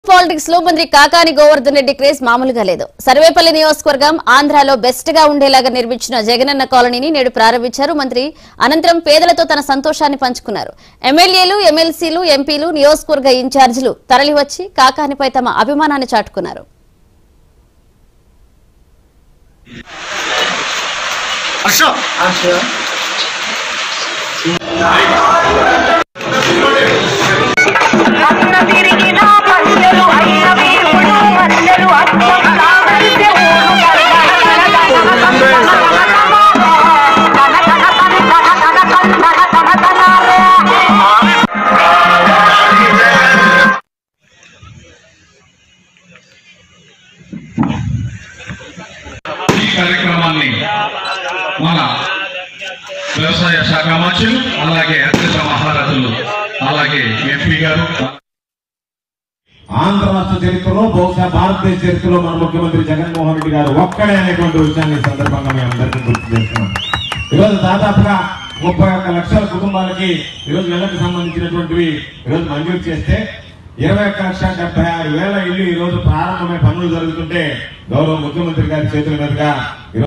politics లో మంత్రి Kakani Govardhan Reddy craze మామూలుగా లేదు సర్వేపల్లి నియోజకవర్గం ఆంధ్రాలో బెస్ట్ గా ఉండేలాగా నిర్మించిన జగనన్న కాలనీని నేడు ప్రారంభించారు మంత్రి అనంతరం పేదలతో తన సంతోషాన్ని పంచుకున్నారు ఎమ్మెల్యేలు ఎమ్మెల్సీలు ఎంపీలు నియోజకవర్గ ఇన్ఛార్జీలు తరలివచ్చి కాకానిపై తమ అభిమానాన్ని చాటుకున్నారు హర్ష అన్న తిరిగిన పల్లెలు అయిన వీరుడు మల్లెలు అద్దం కావలిసే ఊరు ఈ కార్యక్రమాన్ని మన వ్యవసాయ శాఖ మంత్రులు అలాగే అధ్యక్ష మహారథులు అలాగే ఎంపీ గారు ఆంధ్ర రాష్ట్ర చరిత్రలో బహుశా భారతదేశ చరిత్రలో మన ముఖ్యమంత్రి జగన్మోహన్ రెడ్డి గారు ఒక్కడే అనేటువంటి విషయాన్ని ఈ సందర్భంగా మీ అందరికీ గుర్తు చేస్తున్నాం ఈరోజు దాదాపుగా ముప్పై ఒక్క లక్షల కుటుంబాలకి ఈరోజు నెలకు సంబంధించినటువంటివి ఈరోజు మంజూరు చేస్తే ఇరవై ఒక్క లక్ష డెబ్బై ఆరు వేల ఇల్లు ఈ రోజు ప్రారంభమై పనులు జరుగుతుంటే గౌరవ ముఖ్యమంత్రి గారి చేతుల మీదుగా ఈరోజు